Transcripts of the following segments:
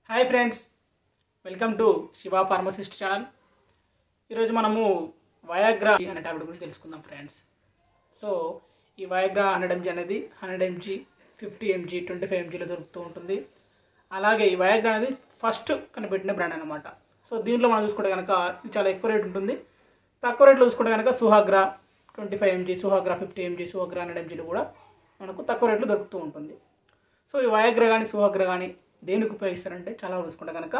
hi friends welcome to Shiva pharmacist channel ఈరోజు మనము Viagra అనే టాబ్లెట్ గురించి తెలుసుకుందాం ఫ్రెండ్స్ సో ఈ వయాగ్రా హండ్రెడ్ ఎంజీ అనేది hundred MG fifty MG twenty five ఎంజీలో దొరుకుతూ ఉంటుంది అలాగే ఈ వయాగ్రా అనేది ఫస్ట్ కనిపెట్టిన బ్రాండ్ అనమాట సో దీంట్లో మనం చూసుకుంటే కనుక ఇది చాలా ఎక్కువ రేట్ ఉంటుంది తక్కువ రేట్లో చూసుకుంటే కనుక Suhagra twenty five mg Suhagra fifty mg Suhagra hundred ఎంజీలు కూడా మనకు తక్కువ రేట్లో దొరుకుతూ ఉంటుంది సో ఈ వయాగ్రా కానీ సుహాగ్రా కానీ దేనికి ఉపయోగిస్తారంటే చాలా వరకు చూసుకుంటే కనుక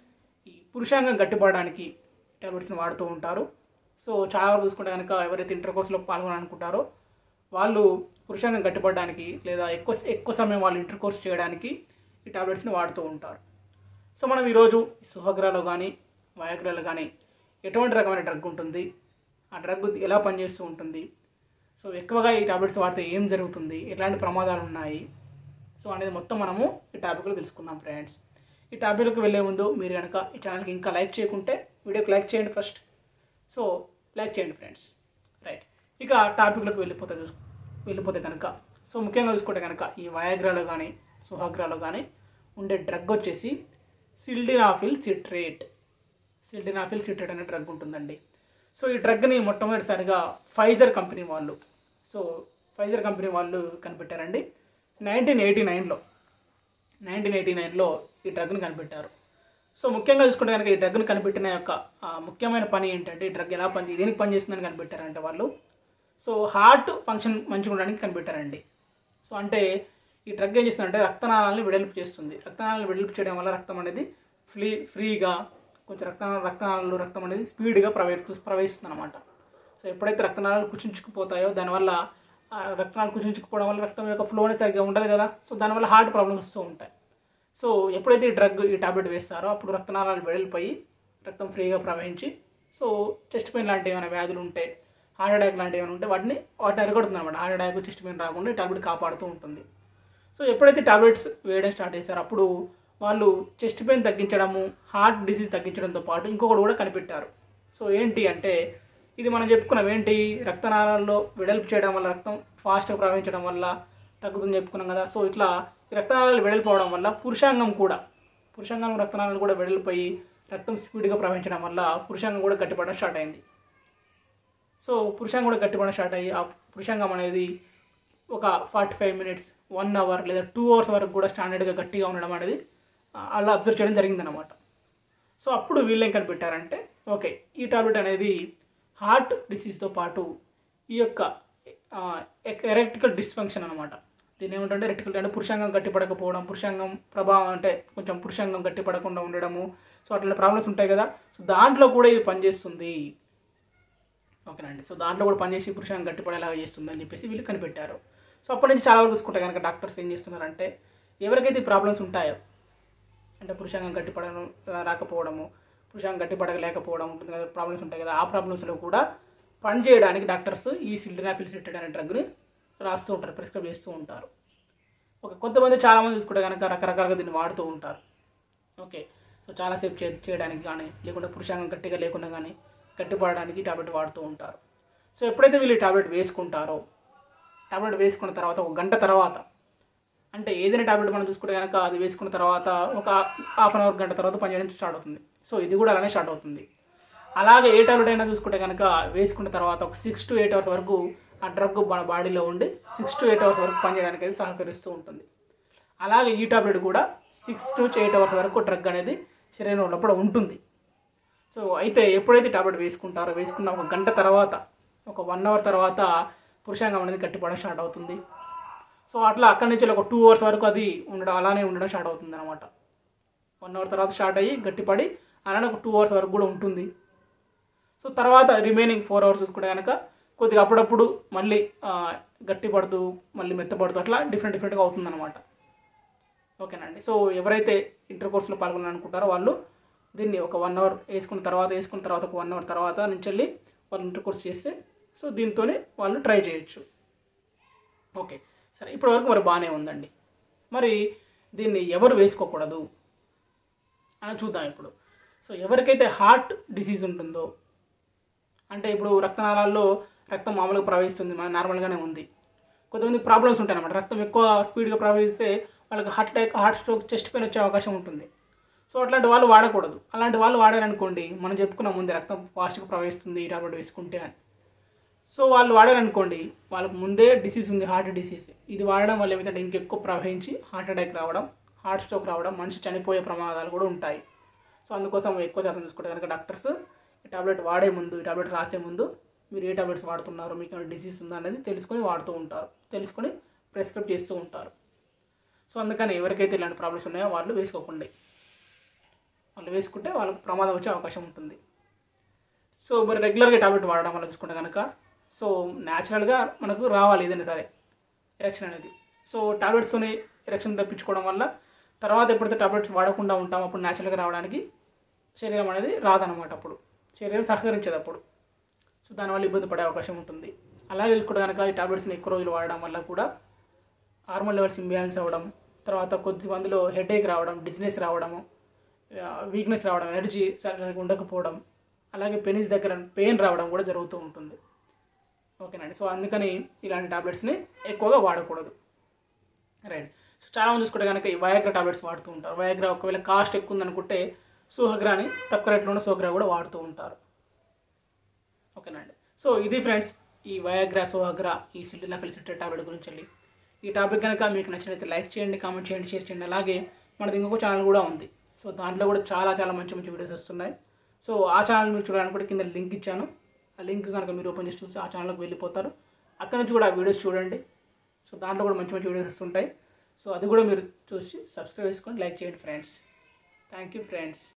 ఈ పురుషాంగం గట్టిపడడానికి టాబ్లెట్స్ని వాడుతూ ఉంటారు సో చాలా వరకు చూసుకుంటే కనుక ఎవరైతే ఇంటర్ కోర్సులో పాల్గొనాలనుకుంటారో వాళ్ళు పురుషాంగం గట్టిపడడానికి లేదా ఎక్కువ ఎక్కువ సమయం వాళ్ళు ఇంటర్ కోర్స్ చేయడానికి ఈ టాబ్లెట్స్ని వాడుతూ ఉంటారు సో మనం ఈరోజు సుహగ్రాలో కానీ వయాగ్రాలో కానీ ఎటువంటి రకమైన డ్రగ్ ఉంటుంది ఆ డ్రగ్ ఎలా పనిచేస్తూ ఉంటుంది సో ఎక్కువగా ఈ టాబ్లెట్స్ వాడితే ఏం జరుగుతుంది ఎలాంటి ప్రమాదాలు ఉన్నాయి సో అనేది మొత్తం మనము ఈ టాపిక్లో తెలుసుకుందాం ఫ్రెండ్స్ ఈ టాపిక్కి వెళ్ళే ముందు మీరు కనుక ఈ ఛానల్కి ఇంకా లైక్ చేయకుంటే వీడియోకి లైక్ చేయండి ఫస్ట్ సో లైక్ చేయండి ఫ్రెండ్స్ రైట్ ఇక టాపిక్లోకి వెళ్ళిపోతే చూసు వెళ్ళిపోతే కనుక సో ముఖ్యంగా చూసుకుంటే కనుక ఈ వయాగ్రాలో కానీ సుహాగ్రాలో కానీ ఉండే డ్రగ్ వచ్చేసి సిల్డినాఫిల్ సిట్రేట్ సిల్డినాఫిల్ సిట్రేట్ అనే డ్రగ్ ఉంటుందండి సో ఈ డ్రగ్ని మొట్టమొదటిసారిగా ఫైజర్ కంపెనీ వాళ్ళు సో ఫైజర్ కంపెనీ వాళ్ళు కనిపెట్టారండి నైన్టీన్ ఎయిటీ నైన్లో నైన్టీన్ ఎయిటీ నైన్లో ఈ డ్రగ్ని కనిపెట్టారు సో ముఖ్యంగా చూసుకుంటే కనుక ఈ డ్రగ్ని కనిపెట్టిన యొక్క ఆ, ముఖ్యమైన పని ఏంటంటే ఈ డ్రగ్ ఎలా పని దేనికి పనిచేస్తుందని కనిపెట్టారంటే వాళ్ళు సో హార్ట్ ఫంక్షన్ మంచిగా ఉండడానికి కనిపెట్టారండి సో అంటే ఈ డ్రగ్ ఏం చేస్తుందంటే రక్తనాళాలను వెడల్పు చేస్తుంది రక్తనాళాలను వెడల్పు చేయడం వల్ల రక్తం అనేది ఫ్రీ ఫ్రీగా కొంచెం రక్త రక్తనాళాలు రక్తం అనేది స్పీడ్గా ప్రవహిస్తూ ప్రవహిస్తుంది అనమాట సో ఎప్పుడైతే రక్తనాళాలు కుచించుకుపోతాయో దానివల్ల ఆ రక్తనాళాలు కుచించుకుపోవడం వల్ల రక్తం యొక్క ఫ్లో అనేది సరిగ్గా ఉండదు కదా సో దానివల్ల హార్ట్ ప్రాబ్లమ్స్ వస్తూ ఉంటాయి సో ఎప్పుడైతే ఈ డ్రగ్ ఈ టాబ్లెట్ వేస్తారో అప్పుడు రక్తనాళాలు వెడల్పోయి రక్తం ఫ్రీగా ప్రవహించి సో చెస్ట్ పెయిన్ లాంటి ఏమైనా వ్యాధులు ఉంటే హార్ట్ అటాక్ లాంటివి ఏమైనా ఉంటే వాటిని వాటిని అరికొడుతుంది అనమాట హార్ట్ అటాక్ చెస్ట్ పెయిన్ రాకుండా ఈ టాబ్లెట్ కాపాడుతూ ఉంటుంది సో ఎప్పుడైతే టాబ్లెట్స్ వేయడం స్టార్ట్ చేశారో అప్పుడు వాళ్ళు చెస్ట్ పెయిన్ తగ్గించడము హార్ట్ డిసీజ్ తగ్గించడంతో పాటు ఇంకొకటి కూడా కనిపెట్టారు సో ఏంటి అంటే ఇది మనం చెప్పుకున్నాం ఏంటి రక్తనాళాల్లో వెడల్పు చేయడం వల్ల రక్తం ఫాస్ట్గా ప్రవహించడం వల్ల తగ్గుతుందని చెప్పుకున్నాం కదా సో ఇట్లా ఈ రక్తనాళాలు వెడల్పోవడం వల్ల పురుషాంగం కూడా పురుషాంగం రక్తనాళాలు కూడా వెడల్పోయి రక్తం స్పీడ్గా ప్రవహించడం వల్ల పురుషాంగం కూడా గట్టిపడడం స్టార్ట్ అయింది సో పురుషాంగం కూడా గట్టిపడడం స్టార్ట్ అయ్యి ఆ పురుషాంగం అనేది ఒక forty five minutes one hour లేదా టూ అవర్స్ వరకు కూడా స్టాండర్డ్గా గట్టిగా ఉండడం అనేది ఆ, అలా అబ్జర్వ్ చేయడం జరిగిందనమాట సో అప్పుడు వీళ్ళు ఏం కనిపెట్టారంటే ఓకే ఈ టాబ్లెట్ అనేది హార్ట్ డిసీజ్తో పాటు ఈ యొక్క ఎరెక్టికల్ డిస్ఫంక్షన్ అనమాట దీని ఏమిటంటే రెక్టికల్ అంటే పురుషాంగం గట్టిపడకపోవడం పురుషాంగం ప్రభావం అంటే కొంచెం పురుషాంగం గట్టిపడకుండా ఉండడము సో అట్లా ప్రాబ్లమ్స్ ఉంటాయి కదా సో దాంట్లో కూడా ఇది పనిచేస్తుంది ఓకేనండి సో దాంట్లో కూడా పనిచేసి పురుషాంగం గట్టిపడేలాగా చేస్తుంది అని చెప్పేసి వీళ్ళు కనిపెట్టారు సో అప్పటి నుంచి చాలా వరకు చూసుకుంటే కనుక డాక్టర్స్ ఏం చేస్తున్నారంటే ఎవరికైతే ప్రాబ్లమ్స్ ఉంటాయో అంటే పురుషాంగం గట్టిపడడం ఆ, రాకపోవడము పురుషాంగం గట్టిపడలేకపోవడం ఉంటుంది కదా ప్రాబ్లమ్స్ ఉంటాయి కదా ఆ ప్రాబ్లమ్స్లో కూడా పని చేయడానికి డాక్టర్స్ ఈ సిల్డినాఫిల్ సిటెడ్ అనే డ్రగ్ని రాస్తూ ఉంటారు ప్రిస్క్రైబ్ చేస్తూ ఉంటారు ఒక కొంతమంది చాలామంది చూసుకుంటే కనుక రకరకాలుగా దీన్ని వాడుతూ ఉంటారు ఓకే సో చాలాసేపు చే చేయడానికి కానీ లేకుంటే పురుషాంగం గట్టిగా లేకుండా కానీ గట్టిపడడానికి టాబ్లెట్ వాడుతూ ఉంటారు సో ఎప్పుడైతే వీళ్ళు టాబ్లెట్ వేసుకుంటారో టాబ్లెట్ వేసుకున్న తర్వాత ఒక గంట తర్వాత అంటే ఏదైనా టాబ్లెట్ మనం చూసుకుంటే కనుక అది వేసుకున్న తర్వాత ఒక హాఫ్ అన్ అవర్ గంట తర్వాత పనిచేయడం స్టార్ట్ అవుతుంది సో ఇది కూడా అలానే స్టార్ట్ అవుతుంది అలాగే ఏ టాబ్లెట్ అయినా చూసుకుంటే కనుక వేసుకున్న తర్వాత ఒక సిక్స్ టు ఎయిట్ అవర్స్ వరకు ఆ డ్రగ్ మన బాడీలో ఉండి సిక్స్ టు ఎయిట్ అవర్స్ వరకు పనిచేయడానికి అయితే సహకరిస్తూ ఉంటుంది అలాగే ఈ టాబ్లెట్ కూడా సిక్స్ టు ఎయిట్ అవర్స్ వరకు డ్రగ్ అనేది శరీరంలో లోపల ఉంటుంది సో అయితే ఎప్పుడైతే టాబ్లెట్ వేసుకుంటారో వేసుకున్న ఒక గంట తర్వాత ఒక వన్ అవర్ తర్వాత పురుషాంగం అనేది గట్టిపడడం స్టార్ట్ అవుతుంది సో అట్లా అక్కడి నుంచి ఒక టూ అవర్స్ వరకు అది ఉండడం అలానే ఉండడం స్టార్ట్ అవుతుంది అనమాట వన్ అవర్ తర్వాత స్టార్ట్ అయ్యి గట్టిపడి అలానే ఒక టూ అవర్స్ వరకు కూడా ఉంటుంది సో తర్వాత రిమైనింగ్ ఫోర్ అవర్స్ చూసుకుంటే కనుక కొద్దిగా అప్పుడప్పుడు మళ్ళీ ఆ, గట్టి పడుతూ మళ్ళీ మెత్తపడుతూ అట్లా డిఫరెంట్ డిఫరెంట్గా అవుతుంది అనమాట ఓకేనండి సో ఎవరైతే ఇంటర్ కోర్సులో పాల్గొనాలనుకుంటారో వాళ్ళు దీన్ని ఒక వన్ అవర్ వేసుకున్న తర్వాత వేసుకున్న తర్వాత ఒక వన్ అవర్ తర్వాత నుంచి వెళ్ళి వాళ్ళు ఇంటర్ కోర్స్ చేస్తే సో దీంతోనే వాళ్ళు ట్రై చేయొచ్చు ఓకే సరే ఇప్పటి వరకు మరి బాగానే ఉందండి మరి దీన్ని ఎవరు వేసుకోకూడదు అని చూద్దాం ఇప్పుడు సో ఎవరికైతే హార్ట్ డిసీజ్ ఉంటుందో అంటే ఇప్పుడు రక్తనాళాల్లో రక్తం మామూలుగా ప్రవహిస్తుంది మన నార్మల్గానే ఉంది కొంతమంది ప్రాబ్లమ్స్ ఉంటాయి అన్నమాట రక్తం ఎక్కువ స్పీడ్గా ప్రవహిస్తే వాళ్ళకి heart attack heart stroke chest pain వచ్చే అవకాశం ఉంటుంది సో అట్లాంటి వాళ్ళు వాడకూడదు అలాంటి వాళ్ళు వాడారనుకోండి మనం చెప్పుకున్నాం ముందే రక్తం ఫాస్ట్గా ప్రవహిస్తుంది ఈ టాబ్లెట్ వేసుకుంటే అని సో వాళ్ళు వాడారనుకోండి వాళ్ళకు ముందే డిసీజ్ ఉంది హార్ట్ డిసీజ్ ఇది వాడడం వల్ల ఏమిటంటే ఇంకెక్కువ ప్రవహించి హార్ట్ అటాక్ రావడం హార్ట్ స్ట్రోక్ రావడం మనిషి చనిపోయే ప్రమాదాలు కూడా ఉంటాయి సో అందుకోసం ఎక్కువ శాతం చూసుకుంటే కనుక డాక్టర్స్ ఈ టాబ్లెట్ వాడే ముందు ఈ టాబ్లెట్ రాసే ముందు మీరు ఏ టాబ్లెట్స్ వాడుతున్నారు మీకు ఏమైనా డిసీజ్ ఉందా అనేది తెలుసుకొని వాడుతూ ఉంటారు తెలుసుకొని ప్రిస్క్రైబ్ చేస్తూ ఉంటారు సో అందుకని ఎవరికైతే ఇలాంటి ప్రాబ్లమ్స్ ఉన్నాయో వాళ్ళు వేసుకోకండి వాళ్ళు వేసుకుంటే వాళ్ళకి ప్రమాదం వచ్చే అవకాశం ఉంటుంది సో మరి రెగ్యులర్గా టాబ్లెట్ వాడడం వల్ల చూసుకుంటే కనుక సో న్యాచురల్గా మనకు రావాలి ఏదైనా సరే ఎరక్షన్ అనేది సో టాబ్లెట్స్తోని ఎరక్షన్ తప్పించుకోవడం వల్ల తర్వాత ఎప్పుడైతే టాబ్లెట్స్ వాడకుండా ఉంటాం అప్పుడు న్యాచురల్గా రావడానికి శరీరం అనేది రాదనమాట అప్పుడు శరీరం సహకరించదు అప్పుడు సో దానివల్ల ఇబ్బంది పడే అవకాశం ఉంటుంది అలాగే చూసుకుంటే కనుక ఈ టాబ్లెట్స్ని ఎక్కువ రోజులు వాడడం వల్ల కూడా హార్మోన్ లెవెల్స్ ఇంబ్యాలెన్స్ అవ్వడం తర్వాత కొద్ది మందిలో హెడేక్ రావడం డిజినెస్ రావడము వీక్నెస్ రావడం ఎనర్జీ సరిగ్గా ఉండకపోవడం అలాగే పెనిస్ దగ్గర పెయిన్ రావడం కూడా జరుగుతూ ఉంటుంది ఓకేనండి సో అందుకని ఇలాంటి టాబ్లెట్స్ని ఎక్కువగా వాడకూడదు రైట్ సో చాలా మంది చూసుకుంటే కనుక ఈ వయాగ్రా టాబ్లెట్స్ వాడుతూ ఉంటారు వయాగ్రా ఒకవేళ కాస్ట్ ఎక్కువ ఉందనుకుంటే సోహగ్రాని తక్కువ రేట్లో ఉన్న సోహగ్రా కూడా వాడుతూ ఉంటారు ఓకేనండి సో ఇది ఫ్రెండ్స్ ఈ వయాగ్రా సోహగ్రా ఈ సిల్డినా ఫెలిసిటీ టాబ్లెట్ గురించి వెళ్ళి ఈ టాపిక్ కనుక మీకు నచ్చినట్లయితే లైక్ చేయండి కామెంట్ చేయండి షేర్ చేయండి అలాగే మనది ఇంకొక ఛానల్ కూడా ఉంది సో దాంట్లో కూడా చాలా చాలా మంచి మంచి వీడియోస్ వస్తున్నాయి సో ఆ ఛానల్ మీరు చూడాలనుకుంటే కింద లింక్ ఇచ్చాను ఆ లింక్ కనుక మీరు ఓపెన్ చేసి చూస్తే ఆ ఛానల్కి వెళ్ళిపోతారు అక్కడ నుంచి కూడా ఆ వీడియోస్ చూడండి సో దాంట్లో కూడా మంచి మంచి వీడియోస్ వస్తుంటాయి సో అది కూడా మీరు చూసి సబ్స్క్రైబ్ చేసుకొని లైక్ చేయండి ఫ్రెండ్స్ థ్యాంక్ యూ ఫ్రెండ్స్